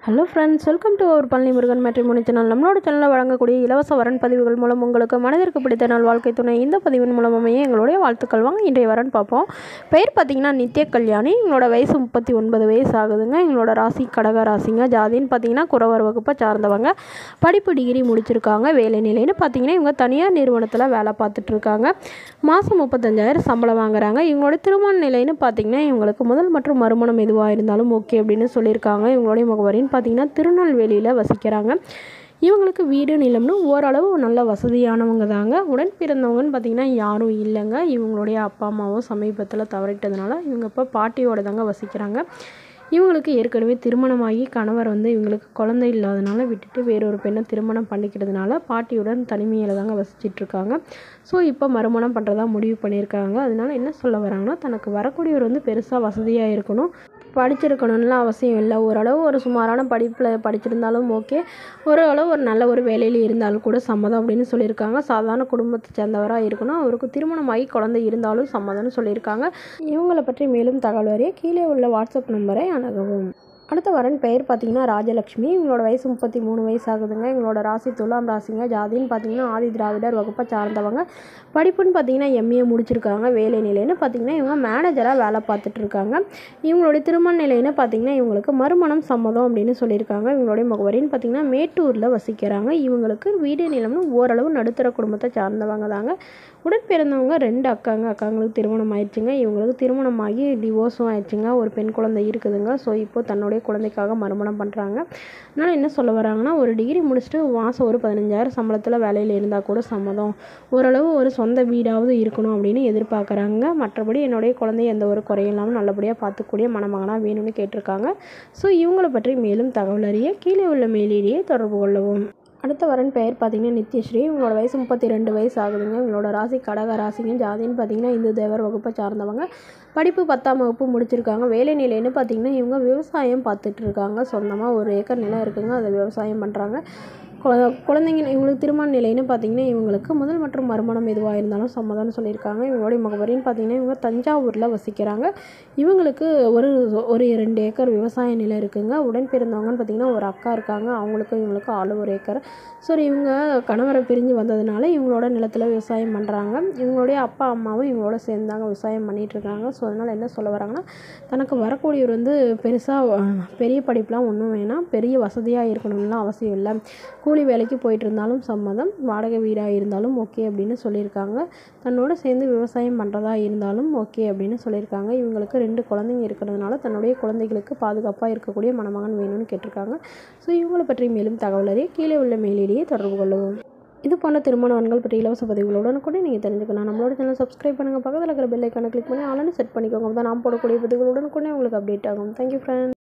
hello friends welcome to our Palani Murugan matrimony channel நம்மளோட சேனலில் வழங்கக்கூடிய இலவச வரன் பதிவுகள் மூலம் உங்களுக்கு மனதிற்கு பிடித்த நாள் வாழ்க்கை துணை இந்த பதிவின் மூலமே எங்களுடைய வாழ்த்துக்கள் வாங்க இன்றைய வரன் பார்ப்போம் பெயர் பார்த்தீங்கன்னா நித்ய கல்யாணி எங்களோட வயசு முப்பத்தி ஒன்பது வயசு ஆகுதுங்க எங்களோட ராசி கடக ராசிங்க ஜாதின்னு பார்த்தீங்கன்னா குறவர் வகுப்பை சார்ந்தவங்க படிப்பு டிகிரி முடிச்சிருக்காங்க வேலை நிலைன்னு பார்த்தீங்கன்னா இவங்க தனியார் நிறுவனத்தில் வேலை பார்த்துட்டு இருக்காங்க மாதம் முப்பத்தஞ்சாயிரம் சம்பளம் வாங்குறாங்க இவங்களோட திருமண நிலைன்னு பார்த்தீங்கன்னா இவங்களுக்கு முதல் மற்றும் மறுமணம் எதுவாக இருந்தாலும் ஓகே அப்படின்னு சொல்லியிருக்காங்க இவங்களுடைய முகவரின்னு பார்த்தீங்கன்னா திருநெல்வேலியில் வசிக்கிறாங்க இவங்களுக்கு வீடு நிலம்னு ஓரளவு நல்ல வசதியானவங்க தாங்க உடன் பிறந்தவங்கன்னு பார்த்தீங்கன்னா யாரும் இல்லைங்க இவங்களுடைய அப்பா அம்மாவும் சமீபத்தில் தவறிட்டதுனால இவங்க இப்போ பாட்டியோட தாங்க வசிக்கிறாங்க இவங்களுக்கு ஏற்கனவே திருமணமாகி கணவர் வந்து இவங்களுக்கு குழந்தை இல்லாதனால விட்டுட்டு வேறொரு பெண்ணை திருமணம் பண்ணிக்கிறதுனால பாட்டியுடன் தனிமையில் தாங்க வசிச்சிட்டு இருக்காங்க ஸோ இப்போ மறுமணம் பண்ணுறதா முடிவு பண்ணியிருக்காங்க அதனால என்ன சொல்ல வராங்கன்னா தனக்கு வரக்கூடியவர் வந்து பெருசாக வசதியாக இருக்கணும் படிச்சிருக்கணும்லாம் அவசியம் இல்லை ஓரளவு ஒரு சுமாரான படிப்பில் படிச்சிருந்தாலும் ஓகே ஓரளவு ஒரு நல்ல ஒரு வேலையில் இருந்தாலும் கூட சம்மதம் அப்படின்னு சொல்லியிருக்காங்க சாதாரண குடும்பத்தை சேர்ந்தவராக இருக்கணும் அவருக்கு திருமணமாகி குழந்தை இருந்தாலும் சம்மதம்னு சொல்லியிருக்காங்க இவங்களை பற்றி மேலும் தகவல் அறிய கீழே உள்ள வாட்ஸ்அப் நம்பரை அணுகவும் அடுத்த வரன் பெயர் பார்த்தீங்கன்னா ராஜலக்ஷ்மி இவங்களோட வயசு முப்பத்தி மூணு வயசு ஆகுதுங்க இவங்களோட ராசி துலாம் ராசிங்க ஜாதின்னு பார்த்தீங்கன்னா ஆதி திராவிடர் வகுப்பை சார்ந்தவங்க படிப்புன்னு பார்த்தீங்கன்னா எம்ஏ முடிச்சிருக்காங்க வேலை நிலைன்னு பார்த்தீங்கன்னா இவங்க மேனேஜராக வேலை பார்த்துட்டு இருக்காங்க இவங்களுடைய திருமண நிலைன்னு பார்த்தீங்கன்னா இவங்களுக்கு மறுமணம் சம்மதம் அப்படின்னு சொல்லியிருக்காங்க இவங்களுடைய முகவரின்னு பார்த்தீங்கன்னா மேட்டூரில் வசிக்கிறாங்க இவங்களுக்கு வீடு நிலம்னு ஓரளவு நடுத்தர குடும்பத்தை சார்ந்தவங்க தாங்க உடன் பிறந்தவங்க ரெண்டு அக்காங்க அக்காங்களுக்கு திருமணம் ஆயிடுச்சுங்க இவங்களுக்கு திருமணமாகி டிவோர்ஸும் ஆயிடுச்சுங்க ஒரு பெண் குழந்தை இருக்குதுங்க ஸோ இப்போ தன்னுடைய குழந்தைக்காக மறுமணம் பண்ணுறாங்க அதனால் என்ன சொல்ல வராங்கன்னா ஒரு டிகிரி முடிச்சுட்டு மாதம் ஒரு பதினஞ்சாயிரம் சம்பளத்தில் வேலையில் இருந்தால் கூட சம்மதம் ஓரளவு ஒரு சொந்த வீடாவது இருக்கணும் அப்படின்னு எதிர்பார்க்குறாங்க மற்றபடி என்னுடைய குழந்தைய எந்த ஒரு குறையும் இல்லாமல் நல்லபடியாக பார்த்துக்கூடிய மணமகனாக வேணும்னு கேட்டிருக்காங்க ஸோ இவங்களை பற்றி மேலும் தகவல் அறிய கீழே உள்ள மேலிலேயே தொடர்பு கொள்ளவும் அடுத்த வரன் பெயர் பார்த்தீங்கன்னா நித்யஸ்ரீ இவங்களோட வயசு முப்பத்தி ரெண்டு வயசு ஆகுதுங்க இவங்களோட ராசி கடக ராசிங்க ஜாதின்னு பார்த்தீங்கன்னா இந்து தேவர் வகுப்பை சார்ந்தவங்க படிப்பு பத்தாம் வகுப்பு முடிச்சிருக்காங்க வேலை நிலைன்னு பார்த்தீங்கன்னா இவங்க விவசாயம் பார்த்துட்டு இருக்காங்க சொந்தமாக ஒரு ஏக்கர் நிலம் இருக்குங்க அதை விவசாயம் பண்ணுறாங்க குழந்தைங்க இவங்களுக்கு திருமண நிலைன்னு பார்த்தீங்கன்னா இவங்களுக்கு முதல் மற்றும் மறுமணம் எதுவாக இருந்தாலும் சம்மதம்னு சொல்லியிருக்காங்க இவங்களுடைய முகவரின்னு பார்த்தீங்கன்னா இவங்க தஞ்சாவூரில் வசிக்கிறாங்க இவங்களுக்கு ஒரு ஒரு ரெண்டு ஏக்கர் விவசாய நிலம் இருக்குங்க உடன் பிறந்தவங்கன்னு பார்த்தீங்கன்னா ஒரு அக்கா இருக்காங்க அவங்களுக்கும் இவங்களுக்கும் ஆளு ஒரு ஏக்கர் ஸோ இவங்க கணவரை பிரிஞ்சு வந்ததுனால இவங்களோட நிலத்தில் விவசாயம் பண்ணுறாங்க இவங்களுடைய அப்பா அம்மாவும் இவங்களோட சேர்ந்தாங்க விவசாயம் பண்ணிகிட்டு இருக்காங்க ஸோ அதனால் என்ன சொல்ல வராங்கன்னா தனக்கு வரக்கூடியவர் வந்து பெருசாக பெரிய படிப்புலாம் ஒன்றும் வேணாம் பெரிய வசதியாக இருக்கணும்லாம் அவசியம் இல்லை கூலி வேலைக்கு போயிட்டு இருந்தாலும் சம்மதம் வாடகை வீடாக இருந்தாலும் ஓகே அப்படின்னு சொல்லியிருக்காங்க தன்னோட சேர்ந்து விவசாயம் பண்ணுறதா இருந்தாலும் ஓகே அப்படின்னு சொல்லியிருக்காங்க இவங்களுக்கு ரெண்டு குழந்தைங்க இருக்கிறதுனால தன்னுடைய குழந்தைகளுக்கு பாதுகாப்பாக இருக்கக்கூடிய மணமகன் வேணும்னு கேட்டிருக்காங்க ஸோ இவங்களை பற்றி மேலும் தகவல் அறிய கீழே உள்ள மேலிலேயே தொடர்பு கொள்ளவும் இது போன்ற திருமணவன்கள் பற்றி இலவச பதிவுகளுடன் கூட நீங்கள் தெரிஞ்சுக்கலாம் நம்மளோட சேனல் சப்ஸ்கிரைப் பண்ணுங்கள் பக்கத்தில் இருக்கிற பெல் ஐக்கானை கிளிக் பண்ணி ஆன்லைன் செட் பண்ணிக்கோங்க அப்போ தான் நான் போடக்கூடிய பதிவுகளுடன் கூட உங்களுக்கு அப்டேட் ஆகும் தேங்க்யூ ஃப்ரெண்ட்ஸ்